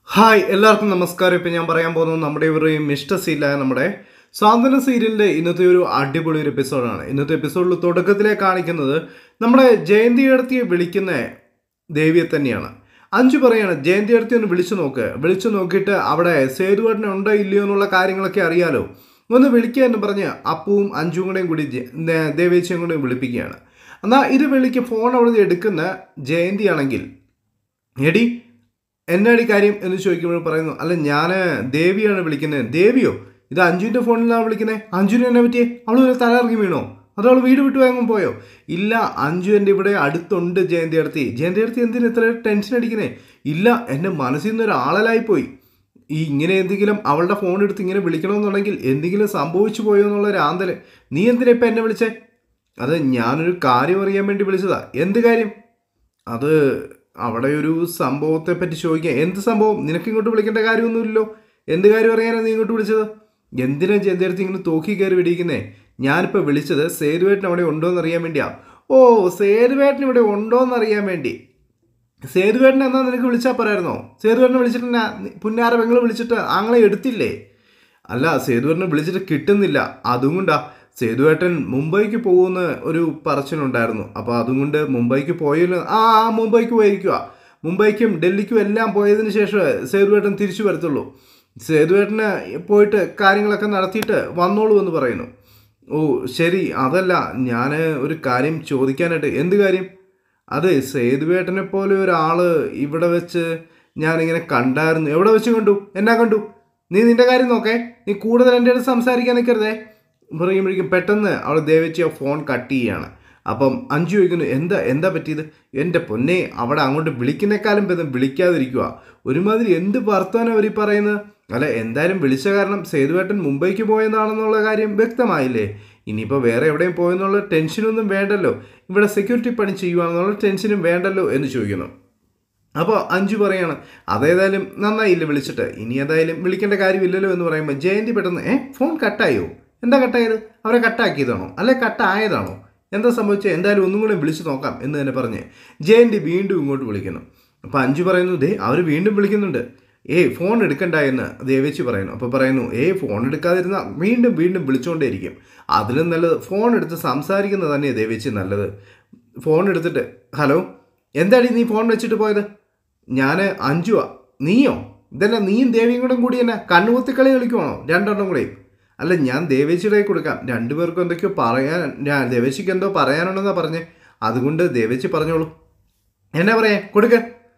Hi എല്ലാവർക്കും നമസ്കാരം ഇപ്പം ഞാൻ പറയാൻ പോകുന്നത് നമ്മുടെ ഒരു മിസ്റ്റർ സീലായ നമ്മുടെ സ്വാതന്ത്ര്യ സീരിയലിൻ്റെ ഇന്നത്തെ ഒരു അടിപൊളി ഒരു എപ്പിസോഡാണ് ഇന്നത്തെ എപ്പിസോഡിൽ തുടക്കത്തിലെ കാണിക്കുന്നത് നമ്മുടെ ജയന്തി അടുത്തിയെ വിളിക്കുന്ന ദേവിയെ തന്നെയാണ് അഞ്ചു പറയാണ് ജയന്തി അടുത്തി ഒന്ന് വിളിച്ചു നോക്ക് വിളിച്ചു നോക്കിയിട്ട് അവിടെ സേതുവേട്ടനെ ഉണ്ടോ ഇല്ലയോ എന്നുള്ള കാര്യങ്ങളൊക്കെ അറിയാലോ ഒന്ന് വിളിക്കുക എന്ന് പറഞ്ഞ് അപ്പുവും അഞ്ചും കൂടെയും കൂടി ജെ- ദേ- ദേവേച്ചിയും കൂടെയും വിളിപ്പിക്കുകയാണ് എന്നാൽ ഇത് വിളിക്ക് ഫോൺ അവിടെ നിന്ന് എടുക്കുന്ന ജയന്തി ആണെങ്കിൽ എടി എന്നാടി കാര്യം എന്ന് ചോദിക്കുമ്പോൾ പറയുന്നു അല്ല ഞാൻ ദേവിയാണ് വിളിക്കുന്നത് ദേവിയോ ഇത് അഞ്ജുവിൻ്റെ ഫോണിലാണ് വിളിക്കുന്നത് അഞ്ജുവിന് എന്നെ പറ്റിയേ അവൾ ഒരു തലയിറങ്ങി വീണോ അതോ അവൾ വീട് വിട്ടു വാങ്ങും പോയോ ഇല്ല അഞ്ജു എൻ്റെ ഇവിടെ അടുത്തുണ്ട് ജയന്തി അടുത്തി ജയന്തി അടുത്തി എന്തിനു ഇത്ര ടെൻഷൻ അടിക്കുന്നേ ഇല്ല എൻ്റെ മനസ്സിൽ നിന്ന് ഒരാളലായിപ്പോയി ഈ ഇങ്ങനെ എന്തെങ്കിലും അവളുടെ ഫോൺ എടുത്ത് ഇങ്ങനെ വിളിക്കണമെന്നുണ്ടെങ്കിൽ എന്തെങ്കിലും സംഭവിച്ചു പോയോ എന്നുള്ള ഒരു ആന്തല് നീ എന്തിനാ ഇപ്പം എന്നെ വിളിച്ചേ അത് ഞാനൊരു കാര്യം അറിയാൻ വേണ്ടി വിളിച്ചതാ എന്ത് കാര്യം അത് അവിടെ ഒരു സംഭവത്തെ പറ്റി ചോദിക്കാം എന്ത് സംഭവം നിനക്ക് ഇങ്ങോട്ട് വിളിക്കേണ്ട കാര്യമൊന്നുമില്ലല്ലോ എന്ത് കാര്യം അറിയാനാണ് നീ ഇങ്ങോട്ട് വിളിച്ചത് എന്തിനാ ചെന്തെടുത്ത് ഇങ്ങനെ തോക്കി കയറി പിടിക്കുന്നേ ഞാനിപ്പോൾ വിളിച്ചത് സേതുവേട്ടൻ അവിടെ ഉണ്ടോ എന്ന് അറിയാൻ വേണ്ടിയാ ഓ സേതുവേട്ടൻ ഇവിടെ ഉണ്ടോ എന്ന് അറിയാൻ വേണ്ടി സേതുവേട്ടൻ എന്നാ നിനക്ക് വിളിച്ചാൽ പോരായിരുന്നോ സേതുവേട്ടനെ വിളിച്ചിട്ട് എന്നാ നി- പുന്നാര പെങ്ങൾ വിളിച്ചിട്ട് ആങ്ങളെ എടുത്തില്ലേ അല്ല സേതുവേട്ടനെ വിളിച്ചിട്ട് കിട്ടുന്നില്ല അതും കൊണ്ടാ സേതുവേട്ടൻ മുംബൈക്ക് പോകുന്ന ഒരു പറച്ചിലുണ്ടായിരുന്നു അപ്പോൾ അതും കൊണ്ട് മുംബൈക്ക് പോയല്ലോ ആ ആ മുംബൈക്ക് പോയിരിക്കുക മുംബൈക്കും ഡൽഹിക്കും എല്ലാം പോയതിന് ശേഷം സേതുവേട്ടൻ തിരിച്ചു വരത്തുള്ളൂ സേതുവേട്ടന് പോയിട്ട് കാര്യങ്ങളൊക്കെ നടത്തിയിട്ട് വന്നോളൂ എന്ന് പറയുന്നു ഓ ശരി അതല്ല ഞാൻ ഒരു കാര്യം ചോദിക്കാനായിട്ട് എന്ത് കാര്യം അതെ സേതുവേട്ടനെ പോലെ ഒരാള് ഇവിടെ വെച്ച് ഞാനിങ്ങനെ കണ്ടായിരുന്നു എവിടെ വെച്ച് കണ്ടു എന്നാ കണ്ടു നീ നിന്റെ കാര്യം നോക്കേ നീ കൂടുതൽ എൻ്റെ അടുത്ത് സംസാരിക്കാൻ നിൽക്കരുതേ പറയുമ്പോഴേക്കും പെട്ടെന്ന് അവൾ ദേവച്ചി ആ ഫോൺ കട്ട് ചെയ്യാണ് അപ്പം അഞ്ചു ചോദിക്കുന്നു എന്താ എന്താ പറ്റിയത് എൻ്റെ പൊന്നെ അവിടെ അങ്ങോട്ട് വിളിക്കുന്നേക്കാളും ഭേദം വിളിക്കാതിരിക്കുക ഒരുമാതിരി എന്ത് വർത്തമാനം അവർ പറയുന്നത് അല്ല എന്തായാലും വിളിച്ച കാരണം സേതുവേട്ടൻ മുംബൈക്ക് പോയെന്നാണെന്നുള്ള കാര്യം വ്യക്തമായില്ലേ ഇനിയിപ്പോൾ വേറെ എവിടെയും പോയെന്നുള്ള ടെൻഷനൊന്നും വേണ്ടല്ലോ ഇവിടെ സെക്യൂരിറ്റി പണി ചെയ്യുവാണെന്നുള്ള ടെൻഷനും വേണ്ടല്ലോ എന്ന് ചോദിക്കുന്നു അപ്പോൾ അഞ്ചു പറയാണ് അതേതായാലും നന്നായില്ല വിളിച്ചിട്ട് ഇനി ഏതായാലും വിളിക്കേണ്ട കാര്യമില്ലല്ലോ എന്ന് പറയുമ്പോൾ ജയന്തി പെട്ടെന്ന് ഏ ഫോൺ കട്ടായോ എന്താ കട്ടായത് അവരെ കട്ടാക്കിയതാണോ അല്ലെ കട്ടായതാണോ എന്താ സംഭവിച്ചത് എന്തായാലും ഒന്നും കൂടെ വിളിച്ചു നോക്കാം എന്ന് തന്നെ പറഞ്ഞ് ജയന്തി വീണ്ടും ഇങ്ങോട്ട് വിളിക്കുന്നു അപ്പോൾ അഞ്ചു പറയുന്നു ദേ അവർ വീണ്ടും വിളിക്കുന്നുണ്ട് ഏയ് ഫോൺ എടുക്കണ്ട എന്ന് ദേവേച്ചി പറയുന്നു അപ്പോൾ പറയുന്നു ഏയ് ഫോൺ എടുക്കാതിരുന്ന വീണ്ടും വീണ്ടും വിളിച്ചുകൊണ്ടേയിരിക്കും അതിലും നല്ലത് ഫോൺ എടുത്ത് സംസാരിക്കുന്നത് തന്നെയാണ് ദേവേച്ചി നല്ലത് ഫോൺ എടുത്തിട്ട് ഹലോ എന്താടി നീ ഫോൺ വെച്ചിട്ട് പോയത് ഞാൻ അഞ്ചുവാ നീയോ ഇതല്ല നീയും ദേവിയും കൂടെ കൂടി തന്നെ കണ്ണുകുത്തിക്കളി കളിക്കുവാണോ രണ്ടെണ്ണം കൂടെയും അല്ല ഞാൻ ദേവേച്ചിയുടെ കയ്യിൽ കൊടുക്കാം രണ്ടുപേർക്കും എന്തൊക്കെയോ പറയാൻ ഞാൻ ദേവേച്ചിക്ക് എന്തോ പറയാനുണ്ടെന്നാ പറഞ്ഞേ അതുകൊണ്ട് ദേവേച്ചി പറഞ്ഞോളൂ എന്നാ പറയാ കൊടുക്ക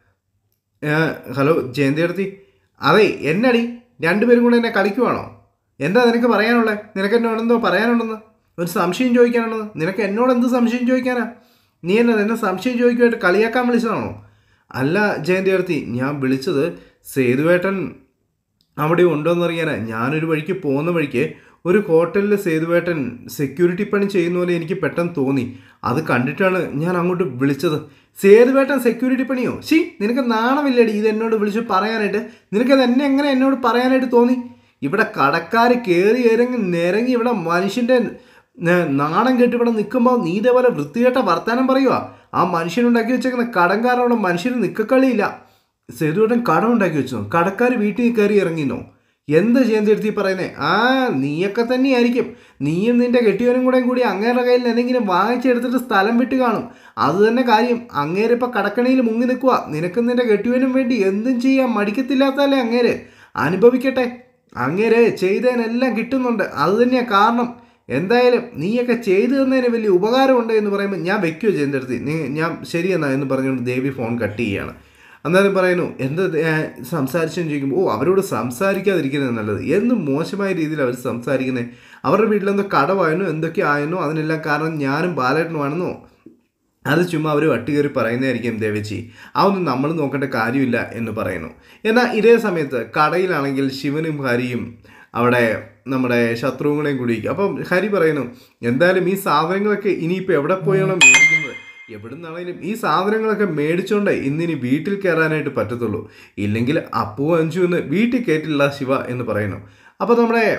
ഏ, ഹലോ ജയന്തി അടുത്തി അതെ എന്നടി രണ്ടുപേരും കൂടെ എന്നെ കളിക്കുവാണോ എന്താ നിനക്ക് പറയാനുള്ളത് നിനക്ക് എന്നോട് എന്തോ പറയാനുണ്ടെന്ന് ഒരു സംശയം ചോദിക്കാനുണ്ടെന്ന് നിനക്ക് എന്നോട് എന്ത് സംശയം ചോദിക്കാനാ നീ എന്നെ എന്നെ സംശയം ചോദിക്കുമായിട്ട് കളിയാക്കാൻ വിളിച്ചതാണോ അല്ല ജയന്തി അടുത്തി ഞാൻ വിളിച്ചത് സേതുവേട്ടൻ അവിടെ ഉണ്ടോയെന്നറിയാനാ ഞാനൊരു വഴിക്ക് പോകുന്ന വഴിക്ക് ഒരു ഹോട്ടലിൽ സേതുവേട്ടൻ സെക്യൂരിറ്റി പണി ചെയ്യുന്ന പോലെ എനിക്ക് പെട്ടെന്ന് തോന്നി അത് കണ്ടിട്ടാണ് ഞാൻ അങ്ങോട്ട് വിളിച്ചത് സേതുവേട്ടൻ സെക്യൂരിറ്റി പണിയോ ശി നിനക്ക് നാണമില്ലടി ഇത് എന്നോട് വിളിച്ച് പറയാനായിട്ട് നിനക്കത് എന്നെ എങ്ങനെ എന്നോട് പറയാനായിട്ട് തോന്നി ഇവിടെ കടക്കാർ കയറി ഇറങ്ങി നിരങ്ങി ഇവിടെ മനുഷ്യൻ്റെ ന- നാണം കെട്ട് ഇവിടെ നിൽക്കുമ്പോൾ നീ ഇതേപോലെ വൃത്തികെട്ട വർത്താനം പറയുക ആ മനുഷ്യനുണ്ടാക്കി വെച്ചേക്കുന്ന കടംകാരനോട് മനുഷ്യന് നിൽക്കക്കളിയില്ല സേതുവേട്ടൻ കടം ഉണ്ടാക്കി വെച്ചു കടക്കാർ വീട്ടിൽ കയറി ഇറങ്ങിന്നോ എന്ത് ജയന്തി പറയുന്നേ ആ നീയൊക്കെ തന്നെയായിരിക്കും നീയും നിന്റെ കെട്ടിയവനും കൂടെ കൂടി അങ്ങേരുടെ കയ്യിൽ എന്തെങ്കിലും വാങ്ങിച്ചെടുത്തിട്ട് സ്ഥലം വിട്ട് കാണും അത് തന്നെ കാര്യം അങ്ങേര് ഇപ്പം കടക്കണിയിൽ മുങ്ങി നിൽക്കുക നിനക്കും നിന്റെ കെട്ടിയവനും വേണ്ടി എന്തും ചെയ്യാൻ മടിക്കത്തില്ലാത്തല്ലേ അങ്ങേര് അനുഭവിക്കട്ടെ അങ്ങേര് ചെയ്തതിനെല്ലാം കിട്ടുന്നുണ്ട് അത് തന്നെയാണ് കാരണം എന്തായാലും നീയൊക്കെ ചെയ്തു തന്നതിന് വലിയ ഉപകാരമുണ്ട് എന്ന് പറയുമ്പോൾ ഞാൻ വെക്കുമോ ജയന്തി അടുത്ത് നീ ഞാൻ ശരിയെന്നാ എന്ന് പറഞ്ഞുകൊണ്ട് ദേവി ഫോൺ കട്ട് ചെയ്യുകയാണ് അന്നേരം പറയുന്നു എന്ത് സംസാരിച്ചെന്ന് ചോദിക്കുമ്പോൾ ഓ അവരോട് സംസാരിക്കാതിരിക്കുന്നത് നല്ലത് എന്ത് മോശമായ രീതിയിൽ അവർ സംസാരിക്കുന്നത് അവരുടെ വീട്ടിലെന്തോ കടവായെന്നോ എന്തൊക്കെ ആയെന്നോ അതിനെല്ലാം കാരണം ഞാനും ബാലേട്ടനുമാണെന്നോ അത് ചുമ്മാ അവർ വട്ടുകയറി പറയുന്നതായിരിക്കും ദേവച്ചി അതൊന്നും നമ്മൾ നോക്കേണ്ട കാര്യമില്ല എന്ന് പറയുന്നു എന്നാൽ ഇതേ സമയത്ത് കടയിലാണെങ്കിൽ ശിവനും ഹരിയും അവിടെ നമ്മുടെ ശത്രുക്കളെയും കൂടി ഇരിക്കും. അപ്പം ഹരി പറയുന്നു എന്തായാലും ഈ സാധനങ്ങളൊക്കെ ഇനിയിപ്പോൾ എവിടെ പോയാണോ മേടിക്കുന്നത് എവിടെ നിന്നാണെങ്കിലും ഈ സാധനങ്ങളൊക്കെ മേടിച്ചോണ്ടേ ഇന്നിനി വീട്ടിൽ കയറാനായിട്ട് പറ്റത്തുള്ളൂ ഇല്ലെങ്കിൽ അപ്പു അഞ്ചു എന്ന് വീട്ടിൽ കയറ്റില്ല ശിവ എന്ന് പറയുന്നു അപ്പോൾ നമ്മുടെ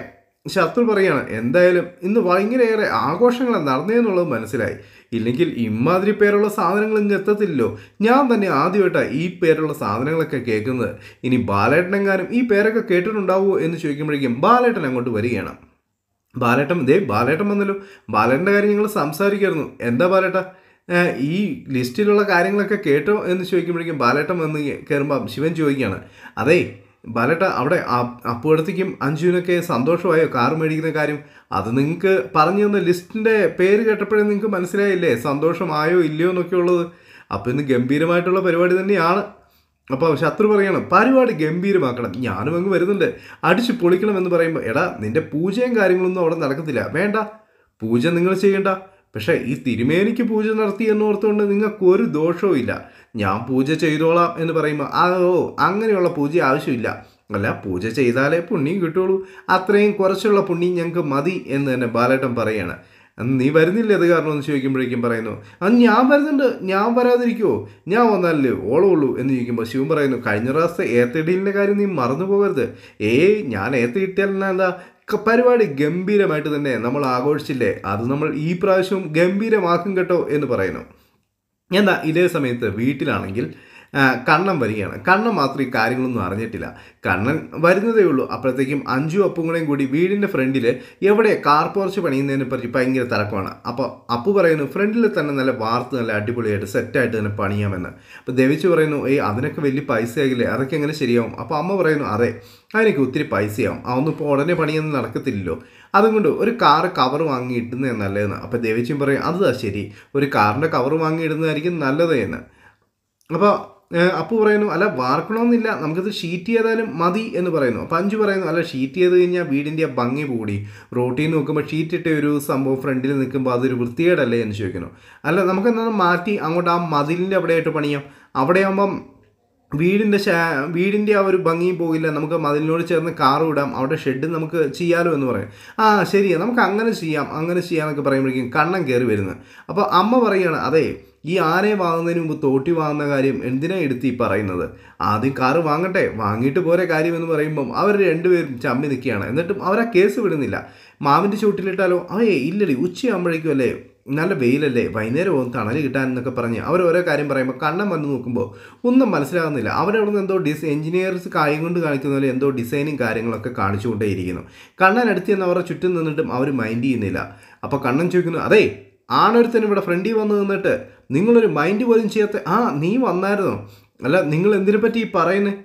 ശത്രു പറയാണ് എന്തായാലും ഇന്ന് ഭയങ്കരയേറെ ആഘോഷങ്ങൾ നടന്നേന്നുള്ളത് മനസ്സിലായി ഇല്ലെങ്കിൽ ഇമാതിരി പേരുള്ള സാധനങ്ങൾ ഇങ്ങ് എത്തത്തില്ലല്ലോ ഞാൻ തന്നെ ആദ്യമായിട്ടാണ് ഈ പേരുള്ള സാധനങ്ങളൊക്കെ കേൾക്കുന്നത് ഇനി ബാലേട്ടനെങ്ങാനും ഈ പേരൊക്കെ കേട്ടിട്ടുണ്ടാവുമോ എന്ന് ചോദിക്കുമ്പോഴേക്കും ബാലേട്ടൻ അങ്ങോട്ട് വരികയാണ് ബാലേട്ടൻ ദേ ബാലേട്ടൻ വന്നല്ലോ ബാലേട്ടൻ്റെ കാര്യം ഞങ്ങൾ സംസാരിക്കായിരുന്നു എന്താ ബാലേട്ട ഏഹ് ഈ ലിസ്റ്റിലുള്ള കാര്യങ്ങളൊക്കെ കേട്ടോ എന്ന് ചോദിക്കുമ്പോഴേക്കും ബാലേട്ടൻ വന്ന് കയറുമ്പോൾ ശിവൻ ചോദിക്കുകയാണ് അതേ ബാലേട്ട അവിടെ അപ്പുറത്തേക്കും അഞ്ജുവിനൊക്കെ സന്തോഷമായോ കാർ മേടിക്കുന്ന കാര്യം അത് നിങ്ങൾക്ക് പറഞ്ഞു തന്ന ലിസ്റ്റിൻ്റെ പേര് കേട്ടപ്പോഴേ നിങ്ങൾക്ക് മനസ്സിലായില്ലേ സന്തോഷമായോ ഇല്ലയോ എന്നൊക്കെ ഉള്ളത് അപ്പോൾ ഇന്ന് ഗംഭീരമായിട്ടുള്ള പരിപാടി തന്നെയാണ് അപ്പോൾ ശത്രു പറയണം പരിപാടി ഗംഭീരമാക്കണം ഞാനും അങ്ങ് വരുന്നുണ്ട് അടിച്ച് പൊളിക്കണം എന്ന് പറയുമ്പോൾ എടാ നിന്റെ പൂജയും കാര്യങ്ങളൊന്നും അവിടെ നടക്കത്തില്ല വേണ്ട പൂജ നിങ്ങൾ ചെയ്യണ്ട പക്ഷേ ഈ തിരുമേനിക്ക് പൂജ നടത്തി എന്ന് ഓർത്തുകൊണ്ട് നിങ്ങൾക്ക് ഒരു ദോഷവും ഇല്ല ഞാൻ പൂജ ചെയ്തോളാം എന്ന് പറയുമ്പോൾ ആ ഓ അങ്ങനെയുള്ള പൂജ ആവശ്യമില്ല അല്ല പൂജ ചെയ്താലേ പുണ്യം കിട്ടുള്ളൂ അത്രയും കുറച്ചുള്ള പുണ്യം ഞങ്ങൾക്ക് മതി എന്ന് തന്നെ ബാലേട്ടൻ പറയാണ് അന്ന് നീ വരുന്നില്ല അത് കാരണം എന്ന് ചോദിക്കുമ്പോഴേക്കും പറയുന്നു അത് ഞാൻ വരുന്നുണ്ട് ഞാൻ വരാതിരിക്കുമോ ഞാൻ വന്നാലല്ലേ ഓളമുള്ളൂ എന്ന് ചോദിക്കുമ്പോൾ ശിവൻ പറയുന്നു കഴിഞ്ഞ പ്രാവശ്യത്തെ ഏത്തയിടീലിൻ്റെ കാര്യം നീ മറന്നു പോകരുത് ഏയ് ഞാൻ ഏത്ത കിട്ടിയാൽ എന്താ ക- പരിപാടി ഗംഭീരമായിട്ട് തന്നെ നമ്മൾ ആഘോഷിച്ചില്ലേ അത് നമ്മൾ ഈ പ്രാവശ്യവും ഗംഭീരമാക്കും കേട്ടോ എന്ന് പറയുന്നു എന്നാൽ ഇതേ സമയത്ത് വീട്ടിലാണെങ്കിൽ ആ, കണ്ണൻ വരികയാണ് കണ്ണൻ മാത്രം ഈ കാര്യങ്ങളൊന്നും അറിഞ്ഞിട്ടില്ല കണ്ണൻ വരുന്നതേ ഉള്ളൂ അപ്പോഴത്തേക്കും അഞ്ചു അപ്പുങ്ങളെയും കൂടി വീടിൻ്റെ ഫ്രണ്ടിൽ എവിടെ കാർ പോർച്ച് പണിയുന്നതിനെ പറ്റി ഭയങ്കര തിരക്കമാണ് അപ്പോൾ അപ്പു പറയുന്നു ഫ്രണ്ടിൽ തന്നെ നല്ല വാർത്ത് നല്ല അടിപൊളിയായിട്ട് സെറ്റായിട്ട് തന്നെ പണിയാമെന്ന് അപ്പോൾ ദേവിച്ച് പറയുന്നു ഏയ് അതിനൊക്കെ വലിയ പൈസ ആകില്ലേ അതൊക്കെ എങ്ങനെ ശരിയാവും അപ്പോൾ അമ്മ പറയുന്നു അതെ അതിനൊക്കെ ഒത്തിരി പൈസയാവും അതൊന്നും ഇപ്പോൾ ഉടനെ പണിയൊന്നും നടക്കത്തില്ലല്ലോ അതുകൊണ്ട് ഒരു കാറ് കവർ വാങ്ങി ഇടുന്നത് നല്ലതെന്ന് അപ്പോൾ ദേവിച്ചും പറയും അതാ ശരി ഒരു കാറിൻ്റെ കവർ വാങ്ങി ഇടുന്നതായിരിക്കും നല്ലത് എന്ന് അപ്പോൾ അപ്പു പറയുന്നു അല്ല വാർക്കണമെന്നില്ല നമുക്കിത് ഷീറ്റ് ചെയ്താലും മതി എന്ന് പറയുന്നു അപ്പോൾ അഞ്ചു പറയുന്നു അല്ല ഷീറ്റ് ചെയ്ത് കഴിഞ്ഞാൽ വീടിൻ്റെ ഭംഗി കൂടി റോട്ടിൽ നിന്ന് നോക്കുമ്പോൾ ഷീറ്റ് ഇട്ട ഒരു സംഭവം ഫ്രണ്ടിൽ നിൽക്കുമ്പോൾ അതൊരു വൃത്തികേടല്ലേ എന്ന് ചോദിക്കുന്നു അല്ല നമുക്കെന്നാൽ മാറ്റി അങ്ങോട്ട് ആ മതിലിൻ്റെ അവിടെയായിട്ട് പണിയാം അവിടെ ആകുമ്പം വീടിൻ്റെ ഷാ വീടിൻ്റെ ആ ഒരു ഭംഗിയും പോകില്ല നമുക്ക് മതിലിനോട് ചേർന്ന് കാർ വിടാം അവിടെ ഷെഡ് നമുക്ക് ചെയ്യാലോ എന്ന് പറയും ആ ശരിയാ നമുക്ക് അങ്ങനെ ചെയ്യാം അങ്ങനെ ചെയ്യാന്നൊക്കെ പറയുമ്പോഴേക്കും കണ്ണൻ കയറി വരുന്നത് അപ്പോൾ അമ്മ പറയുകയാണ് അതെ ഈ ആനയെ വാങ്ങുന്നതിന് മുമ്പ് തോട്ടി വാങ്ങുന്ന കാര്യം എന്തിനാ എടുത്ത് ഈ പറയുന്നത് ആദ്യം കാറ് വാങ്ങട്ടെ വാങ്ങിയിട്ട് പോരെ കാര്യം എന്ന് പറയുമ്പം അവർ രണ്ടുപേരും ചമ്മി നിൽക്കുകയാണ് എന്നിട്ടും അവരാ കേസ് വിടുന്നില്ല മാവിൻ്റെ ചൂട്ടിലിട്ടാലോ അയേ ഇല്ലടി ഉച്ചയാകുമ്പോഴേക്കും അല്ലേ നല്ല വെയിലല്ലേ വൈകുന്നേരം പോകും തണൽ കിട്ടാൻ എന്നൊക്കെ പറഞ്ഞ് അവർ ഓരോ കാര്യം പറയുമ്പോൾ കണ്ണം വന്ന് നോക്കുമ്പോൾ ഒന്നും മനസ്സിലാകുന്നില്ല അവരവിടെ നിന്ന് എന്തോ ഡിസ് എഞ്ചിനീയേഴ്സ് കാര്യം കൊണ്ട് കാണിക്കുന്ന പോലെ എന്തോ ഡിസൈനും കാര്യങ്ങളൊക്കെ കാണിച്ചുകൊണ്ടേയിരിക്കുന്നു കണ്ണൻ അടുത്ത് നിന്ന് അവരുടെ ചുറ്റും നിന്നിട്ടും അവർ മൈൻഡ് ചെയ്യുന്നില്ല അപ്പോൾ കണ്ണൻ ചോദിക്കുന്നു അതേ ആണൊരുത്തൻ ഇവിടെ ഫ്രണ്ടിൽ വന്ന് നിന്നിട്ട് നിങ്ങളൊരു മൈൻഡ് പോലും ചെയ്യാത്ത ആ നീ വന്നായിരുന്നോ അല്ല നിങ്ങൾ എന്തിനെ പറ്റി ഈ പറയുന്നത്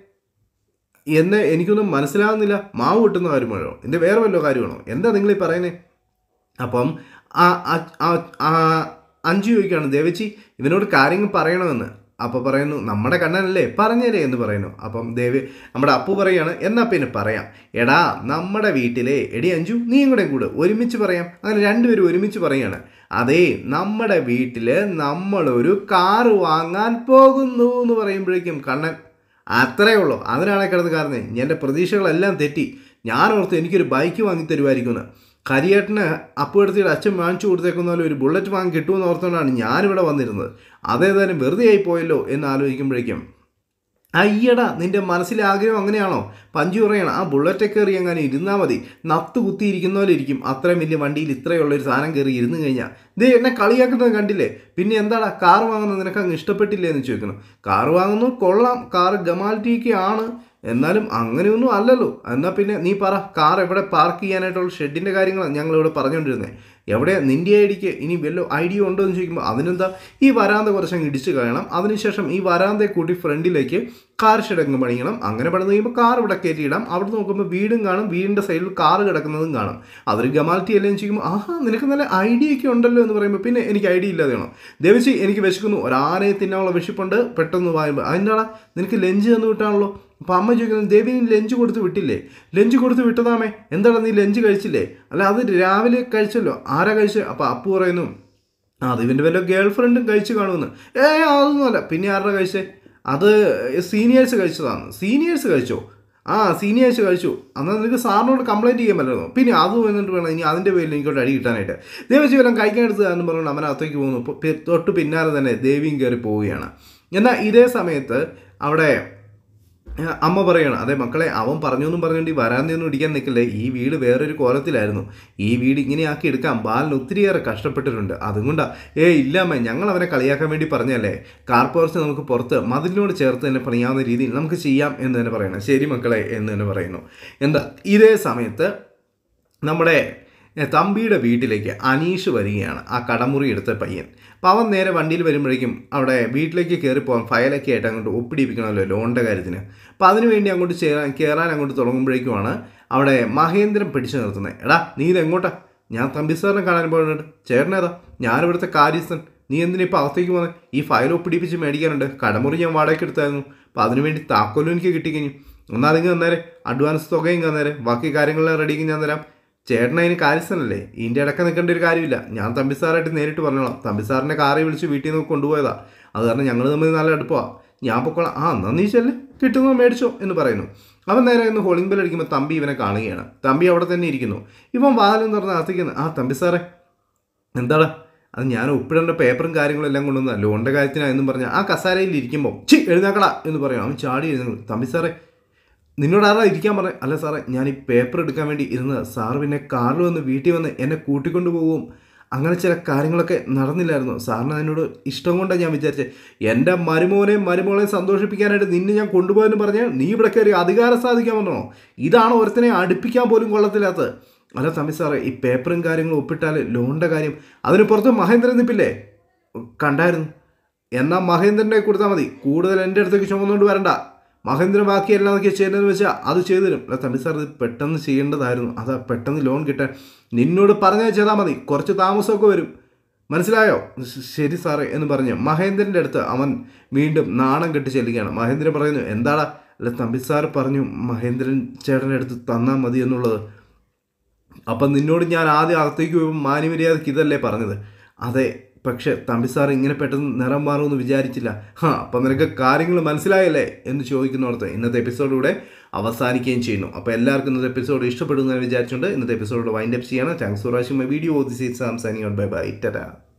എന്ന് എനിക്കൊന്നും മനസ്സിലാകുന്നില്ല മാവ് കിട്ടുന്ന കാര്യമാണോ എൻ്റെ വേറെ വല്ല കാര്യമാണോ എന്താ നിങ്ങൾ ഈ പറയുന്നത് അപ്പം ആ ആ- ആ- ആ അഞ്ചു ചോദിക്കുകയാണ് ദേവച്ചി ഇവനോട് കാര്യങ്ങൾ പറയണമെന്ന് അപ്പോൾ പറയുന്നു നമ്മുടെ കണ്ണനല്ലേ പറഞ്ഞേരേ എന്ന് പറയുന്നു അപ്പം ദേവി നമ്മുടെ അപ്പു പറയാണ് എന്നാൽ പിന്നെ പറയാം എടാ നമ്മുടെ വീട്ടിലെ എടി അഞ്ചു നീയും കൂടെ കൂടെ ഒരുമിച്ച് പറയാം അങ്ങനെ രണ്ടുപേരും ഒരുമിച്ച് പറയാണ് അതേ നമ്മുടെ വീട്ടിൽ നമ്മളൊരു കാറ് വാങ്ങാൻ പോകുന്നു എന്ന് പറയുമ്പോഴേക്കും കണ്ണൻ അത്രേ ഉള്ളൂ അതിനാണ് കിടന്ന് കാരണം എൻ്റെ പ്രതീക്ഷകളെല്ലാം തെറ്റി ഞാൻ ഓർത്ത് എനിക്കൊരു ബൈക്ക് വാങ്ങി തരുമായിരിക്കുമെന്ന് കരിയേട്ടന് അപ്പുവെടുത്തിയുടെ അച്ഛൻ വാങ്ങിച്ചു കൊടുത്തേക്കുന്ന പോലെ ഒരു ബുള്ളറ്റ് വാങ്ങി കിട്ടുമെന്ന് ഓർത്തുകൊണ്ടാണ് ഞാനിവിടെ വന്നിരുന്നത് അതേതായാലും വെറുതെ ആയി പോയല്ലോ എന്ന് ആലോചിക്കുമ്പോഴേക്കും അയ്യടാ നിന്റെ മനസ്സിലെ ആഗ്രഹം അങ്ങനെയാണോ പഞ്ചു പറയണം ആ ബുള്ളറ്റ് കയറി അങ്ങനെ ഇരുന്നാൽ മതി നത്ത് കുത്തിയിരിക്കുന്ന പോലെ ഇരിക്കും അത്രയും വലിയ വണ്ടിയിൽ ഇത്രയുള്ള ഒരു സാധനം കയറി ഇരുന്ന് കഴിഞ്ഞാൽ ദേ എന്നെ കളിയാക്കുന്നത് കണ്ടില്ലേ പിന്നെ എന്താടാ കാർ വാങ്ങുന്നത് നിനക്ക് അങ്ങ് ഇഷ്ടപ്പെട്ടില്ലേ എന്ന് ചോദിക്കുന്നു കാർ വാങ്ങുന്നു കൊള്ളാം കാർ ഗമാലിറ്റിക്ക് ആണ് എന്നാലും അങ്ങനെയൊന്നും അല്ലല്ലോ എന്നാൽ പിന്നെ നീ പറ കാർ എവിടെ പാർക്ക് ചെയ്യാനായിട്ടുള്ള ഷെഡിൻ്റെ കാര്യങ്ങളാണ് ഞങ്ങളിവിടെ പറഞ്ഞുകൊണ്ടിരുന്നത് എവിടെ നിൻ്റെ ഐഡിക്ക് ഇനി വല്ല ഐഡിയ ഉണ്ടോ എന്ന് ചോദിക്കുമ്പോൾ അതിനെന്താ ഈ വരാന്ത കുറച്ചങ്ങ് ഇടിച്ച് കളയണം അതിനുശേഷം ഈ വരാന്തയെ കൂട്ടി ഫ്രണ്ടിലേക്ക് കാർ ഷെഡ് അങ്ങ് പണിയണം അങ്ങനെ പണിത് കഴിയുമ്പോൾ കാർ ഇവിടെ കയറ്റിയിടാം അവിടെ നോക്കുമ്പോൾ വീടും കാണും വീടിൻ്റെ സൈഡിൽ കാർ കിടക്കുന്നതും കാണും അതൊരു ഗമാലിറ്റി അല്ലേ എന്ന് ചോദിക്കുമ്പോൾ ആഹാ നിനക്ക് നല്ല ഐഡിയ ഒക്കെ ഉണ്ടല്ലോ എന്ന് പറയുമ്പോൾ പിന്നെ എനിക്ക് ഐഡിയ ഇല്ലാതെയാണോ ദേവച്ചി എനിക്ക് വിശക്കുന്നു ഒരാനയെ തിന്നാനുള്ള വിശപ്പുണ്ട് പെട്ടെന്ന് വായുമ്പോൾ അതിൻ്റെടാ നിനക്ക് ലഞ്ച് തന്നു വിട്ടാണല്ലോ അപ്പോൾ അമ്മ ചോദിക്കുന്നത് ദേവി നീ ലഞ്ച് കൊടുത്ത് വിട്ടില്ലേ ലഞ്ച് കൊടുത്ത് വിട്ടതാമേ എന്താണ് നീ ലഞ്ച് കഴിച്ചില്ലേ അല്ല അത് രാവിലെ കഴിച്ചല്ലോ ആരാ കഴിച്ചത് അപ്പോൾ അപ്പു പറയുന്നു ആ അത് ഇവൻ്റെ വല്ല ഗേൾ ഫ്രണ്ടും കഴിച്ച് കാണുമെന്ന് ഏ അതൊന്നുമല്ല പിന്നെ ആരുടെ കഴിച്ചേ അത് സീനിയേഴ്സ് കഴിച്ചതാണ് സീനിയേഴ്സ് കഴിച്ചോ ആ സീനിയേഴ്സ് കഴിച്ചു എന്നാൽ നിനക്ക് സാറിനോട് കംപ്ലൈൻറ്റ് ചെയ്യാൻ പറ്റുമോ പിന്നെ അതും എന്നിട്ട് വേണം ഇനി അതിൻ്റെ പേരിൽ എനിക്കോട്ട് അടി കിട്ടാനായിട്ട് ദേവജി വല്ലതും കഴിക്കാൻ എടുത്തതാണെന്ന് പറഞ്ഞുകൊണ്ട് അവൻ അകത്തേക്ക് പോകുന്നു പൊ- പി- തൊട്ട് പിന്നാലെ തന്നെ ദേവിയും കയറി പോവുകയാണ് എന്നാൽ ഇതേ സമയത്ത് അവിടെ ഏഹ് അമ്മ പറയണം അതെ മക്കളെ അവൻ പറഞ്ഞൊന്നും പറഞ്ഞുകൊണ്ട് ഈ വരാന്തൊന്നും ഇടിക്കാൻ നിൽക്കില്ലേ ഈ വീട് വേറൊരു കോലത്തിലായിരുന്നു ഈ വീട് ഇങ്ങനെ ആക്കി എടുക്കാൻ ബാലൻ ഒത്തിരിയേറെ കഷ്ടപ്പെട്ടിട്ടുണ്ട് അതുകൊണ്ടാ ഏ ഇല്ല അമ്മ ഞങ്ങൾ അവനെ കളിയാക്കാൻ വേണ്ടി പറഞ്ഞല്ലേ കാർ പോർച്ച് നമുക്ക് പുറത്ത് മതിലിനോട് ചേർത്ത് തന്നെ പണിയാവുന്ന രീതിയിൽ നമുക്ക് ചെയ്യാം എന്ന് തന്നെ പറയണം ശരി മക്കളെ എന്ന് തന്നെ പറയുന്നു എന്താ ഇതേ സമയത്ത് നമ്മുടെ എ, തമ്പിയുടെ വീട്ടിലേക്ക് അനീഷ് വരികയാണ് ആ കടമുറി എടുത്ത പയ്യൻ അപ്പം അവൻ നേരെ വണ്ടിയിൽ വരുമ്പോഴേക്കും അവിടെ വീട്ടിലേക്ക് കയറി പോകാൻ ഫയലൊക്കെ ആയിട്ട് അങ്ങോട്ട് ഒപ്പിടിപ്പിക്കണമല്ലോ ലോണിൻ്റെ കാര്യത്തിന് അപ്പം അതിന് വേണ്ടി അങ്ങോട്ട് ചേരാൻ കയറാൻ അങ്ങോട്ട് തുടങ്ങുമ്പോഴേക്കുമാണ് അവിടെ മഹേന്ദ്രൻ പിടിച്ചു നിർത്തുന്നത് എടാ നീ ഇത് എങ്ങോട്ടാ ഞാൻ തമ്പി സാറിനെ കാണാൻ പോകുന്നുണ്ട് ചേട്ടനേതാ ഞാനിവിടുത്തെ കാര്യസ്ഥൻ നീ എന്തിനാ ഇപ്പോൾ അകത്തേക്ക് പോകുന്നത് ഈ ഫയൽ ഒപ്പിടിപ്പിച്ച് മേടിക്കാനുണ്ട് കടമുറി ഞാൻ വാടകയ്ക്ക് എടുത്തായിരുന്നു അപ്പോൾ അതിനുവേണ്ടി താക്കോലും എനിക്ക് കിട്ടിക്കഴിഞ്ഞു എന്നാൽ അതിങ്ങ് തന്നേരെ അഡ്വാൻസ് തുകയും തന്നേരെ ബാക്കി കാര്യങ്ങളെല്ലാം റെഡിക്ക് ഞാൻ തരാം ചേട്ടൻ അതിന് കാര്യസ്ഥനല്ലേ ഇതിൻ്റെ ഇടയ്ക്ക് നിൽക്കേണ്ട ഒരു കാര്യമില്ല ഞാൻ തമ്പി സാറായിട്ട് നേരിട്ട് പറഞ്ഞോളാം തമ്പി സാറിനെ കാറിൽ വിളിച്ച് വീട്ടിൽ നിന്ന് കൊണ്ടുപോയതാ അത് കാരണം ഞങ്ങൾ തമ്മിൽ നല്ല അടുപ്പമാണ് ഞാൻ പൊക്കോളാം ആ എന്നാ നീ ചെല്ല് കിട്ടുന്നത് മേടിച്ചോ എന്ന് പറയുന്നു അവൻ നേരെ ഇന്ന് ഹോളിംഗ് ബെൽ അടിക്കുമ്പോൾ തമ്പി ഇവനെ കാണുകയാണ് തമ്പി അവിടെ തന്നെ ഇരിക്കുന്നു ഇവൻ വാലും തുറന്ന് അകത്തേക്കുന്നു ആ തമ്പി സാറേ എന്താടാ അത് ഞാൻ ഒപ്പിടേണ്ട പേപ്പറും കാര്യങ്ങളും എല്ലാം കൊണ്ടുവന്ന ലോണിൻ്റെ കാര്യത്തിനായെന്നും പറഞ്ഞ ആ കസാരയിൽ ഇരിക്കുമ്പോൾ ചി എഴുന്നേക്കടാ എന്ന് പറയും അവൻ ചാടി എഴുന്നേക്കും തമ്പി സാറേ നിന്നോട് ആരാ ഇരിക്കാൻ പറഞ്ഞത് അല്ല സാറേ ഞാൻ ഈ പേപ്പർ എടുക്കാൻ വേണ്ടി ഇരുന്നത് സാറ് പിന്നെ കാറിൽ വന്ന് വീട്ടിൽ വന്ന് എന്നെ കൂട്ടിക്കൊണ്ടു പോകും അങ്ങനെ ചില കാര്യങ്ങളൊക്കെ നടന്നില്ലായിരുന്നു സാറിന് അതിനോട് ഇഷ്ടം കൊണ്ടാണ് ഞാൻ വിചാരിച്ചത് എൻ്റെ മരുമോനെയും മരുമോളെയും സന്തോഷിപ്പിക്കാനായിട്ട് നിന്നെ ഞാൻ കൊണ്ടുപോയെന്ന് പറഞ്ഞാൽ നീ ഇവിടെ കയറി അധികാരം സാധിക്കാൻ പറഞ്ഞോ ഇതാണ് ഒരുത്തനെ അടുപ്പിക്കാൻ പോലും കൊള്ളത്തില്ലാത്തത് അല്ല തമ്പി സാറേ ഈ പേപ്പറും കാര്യങ്ങളും ഒപ്പിട്ടാൽ ലോണിൻ്റെ കാര്യം അതിന് പുറത്ത് മഹേന്ദ്രൻ നിപ്പില്ലേ കണ്ടായിരുന്നു എന്നാൽ മഹേന്ദ്രൻ്റെ കൊടുത്താൽ മതി കൂടുതൽ എൻ്റെ അടുത്തേക്ക് ചുമന്നുകൊണ്ട് വരണ്ട മഹേന്ദ്രൻ ബാക്കി എല്ലാം നോക്കി ചെയ്യുന്നതെന്ന് വെച്ചാൽ അത് ചെയ്തു തരും അല്ല തമ്പി സാർ ഇത് പെട്ടെന്ന് ചെയ്യേണ്ടതായിരുന്നു അതാ പെട്ടെന്ന് ലോൺ കിട്ടാൻ നിന്നോട് പറഞ്ഞാൽ ചെയ്താൽ മതി കുറച്ച് താമസമൊക്കെ വരും മനസ്സിലായോ ശ- ശരി സാറേ എന്ന് പറഞ്ഞ് മഹേന്ദ്രൻ്റെ അടുത്ത് അവൻ വീണ്ടും നാണം കെട്ടി ചെല്ലുകയാണ് മഹേന്ദ്രൻ പറയുന്നു എന്താടാ അല്ല തമ്പി സാർ പറഞ്ഞു മഹേന്ദ്രൻ ചേട്ടൻ്റെ അടുത്ത് തന്നാൽ മതി എന്നുള്ളത് അപ്പം നിന്നോട് ഞാൻ ആദ്യം അകത്തേക്ക് പോയപ്പോൾ മാന്യമര്യാദക്ക് ഇതല്ലേ പറഞ്ഞത് അതെ പക്ഷെ തമ്പി സാർ ഇങ്ങനെ പെട്ടെന്ന് നിറം മാറുമെന്ന് വിചാരിച്ചില്ല ഹാ അപ്പം നിനക്ക് കാര്യങ്ങൾ മനസ്സിലായല്ലേ എന്ന് ചോദിക്കുന്നോർത്ത് ഇന്നത്തെ എപ്പിസോഡിലൂടെ അവസാനിക്കുകയും ചെയ്യുന്നു അപ്പോൾ എല്ലാവർക്കും ഇന്നത്തെ എപ്പിസോഡ് ഇഷ്ടപ്പെടുന്നു എന്ന് വിചാരിച്ചുകൊണ്ട് ഇന്നത്തെ എപ്പിസോഡിലൂടെ വൈൻഡ് അപ്പ് ചെയ്യണം thanks for watching my video this is Sam signing out bye bye Tata